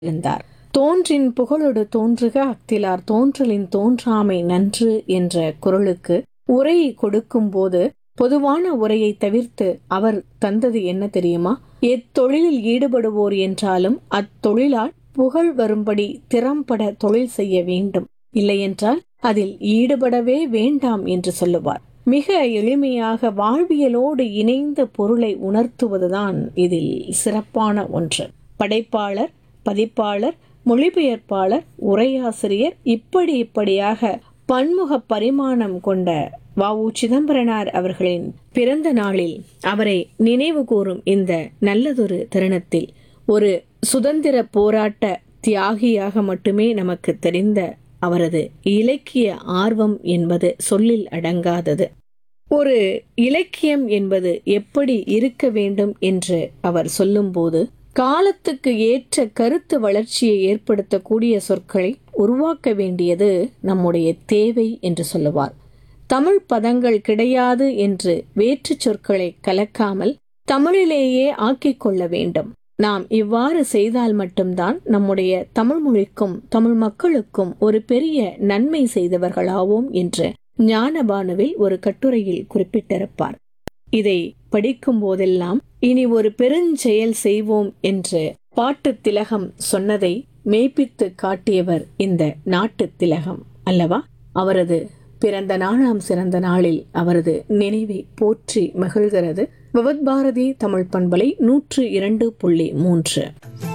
இருந்தார் தோன்றின் புகழொடு தோன்றுக அக்திலார் தோன்றலின் தோன்றாமை நன்று என்ற குரலுக்கு உரையை கொடுக்கும் போது பொதுவான உரையை தவிர்த்து அவர் தந்தது என்ன தெரியுமா எத்தொழிலில் ஈடுபடுவோர் என்றாலும் அத்தொழிலால் புகழ் வரும்படி திறம்பட தொழில் செய்ய வேண்டும் இல்லையென்றால் அதில் ஈடுபடவே வேண்டாம் என்று சொல்லுவார் மிக எளிமையாக வாழ்வியலோடு இணைந்த பொருளை உணர்த்துவதுதான் இதில் சிறப்பான ஒன்று படைப்பாளர் பதிப்பாளர் மொழிபெயர்ப்பாளர் உரையாசிரியர் இப்படி இப்படியாக பன்முக பரிமாணம் கொண்ட வ உ சிதம்பரனார் அவர்களின் பிறந்த நாளில் அவரை நினைவு கூறும் இந்த நல்லதொரு தருணத்தில் ஒரு சுதந்திர போராட்ட தியாகியாக மட்டுமே நமக்கு தெரிந்த அவரது இலக்கிய ஆர்வம் என்பது சொல்லில் அடங்காதது ஒரு இலக்கியம் என்பது எப்படி இருக்க வேண்டும் என்று அவர் சொல்லும்போது காலத்துக்கு ஏற்ற கருத்து வளர்ச்சியை ஏற்படுத்தக்கூடிய சொற்களை உருவாக்க வேண்டியது நம்முடைய தேவை என்று சொல்லுவார் தமிழ் பதங்கள் கிடையாது என்று வேற்று சொற்களை கலக்காமல் தமிழிலேயே ஆக்கிக் கொள்ள வேண்டும் நாம் இவ்வாறு செய்தால் மட்டும்தான் நம்முடைய தமிழ் மொழிக்கும் தமிழ் மக்களுக்கும் ஒரு பெரிய நன்மை செய்தவர்களாவோம் என்று ஞானபானுவில் ஒரு கட்டுரையில் குறிப்பிட்டிருப்பார் இதை படிக்கும் போதெல்லாம் இனி ஒரு பெருஞ்செயல் செய்வோம் என்று பாட்டு திலகம் சொன்னதை மெய்ப்பித்து காட்டியவர் இந்த நாட்டு திலகம் அல்லவா அவரது பிறந்த நாளாம் சிறந்த நாளில் அவரது நினைவை போற்றி மகிழ்கிறது விவத் பாரதி தமிழ் பண்பலை நூற்று இரண்டு புள்ளி மூன்று